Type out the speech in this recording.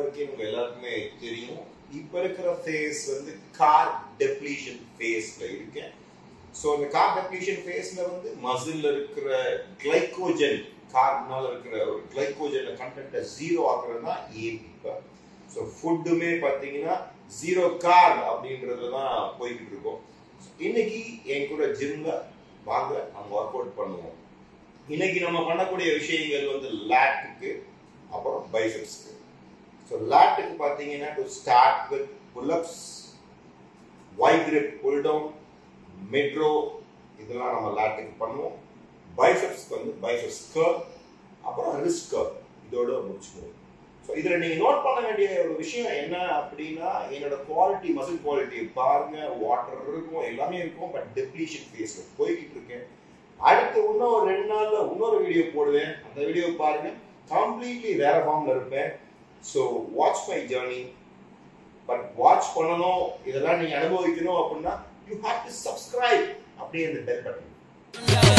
இருக்கேன் உங்க எல்லாருக்குமே தெரியும் இப்ப இருக்கிற ஃபேஸ் வந்து கார் டெப்ளீஷன் ஃபேஸ்ல இருக்கேன் ஸோ இந்த கார் டெப்ளீஷன் ஃபேஸ்ல வந்து மசில்ல இருக்கிற கிளைக்கோஜன் கார்னால இருக்கிற ஒரு கிளைக்கோஜன் கண்டென்ட்டை ஜீரோ ஆக்குறது தான் ஏம் இப்போ ஸோ ஃபுட்டுமே பார்த்தீங்கன்னா ஜீரோ கார் அப்படின்றதுல தான் போய்கிட்டு இருக்கோம் இன்னைக்கு என் கூட ஜிம்ல வாங்க நம்ம ஒர்க் அவுட் பண்ணுவோம் இன்னைக்கு நம்ம பண்ணக்கூடிய விஷயங்கள் வந்து லேட்டுக்கு அப்புறம் பைசப்ஸ்க்கு ஸோ லேட்டுக்கு பார்த்தீங்கன்னா to start with pullups wide grip pull down மெட்ரோ இதெல்லாம் நம்ம லேட்டுக்கு பண்ணுவோம் பைசப்ஸ்க்கு வந்து பைசப்ஸ் கர்வ் அப்புறம் ரிஸ்க் கர்வ் இதோட முடிச்சுக்குவோம் ஸோ இதில் நீங்கள் நோட் பண்ண வேண்டிய ஒரு விஷயம் என்ன அப்படின்னா என்னோட குவாலிட்டி மசில் குவாலிட்டி பாருங்க வாட்டர் இருக்கும் எல்லாமே இருக்கும் பட் டெப்ளீஷன் ஃபேஸில் போய்கிட்டு இருக்கேன் அடுத்து இன்னும் ஒரு ரெண்டு நாள்ல இன்னொரு வீடியோ போடுவேன் அந்த வீடியோ பாருங்க கம்ப்ளீட்லி வேற ஃபார்ம்ல இருப்பேன் so watch my journey but watch பண்ணணும் இதெல்லாம் நீங்க அனுபவிக்கணும் அப்படின்னா யூ ஹேவ் டு சப்ஸ்கிரைப் அப்படியே இந்த பெல் பட்டன்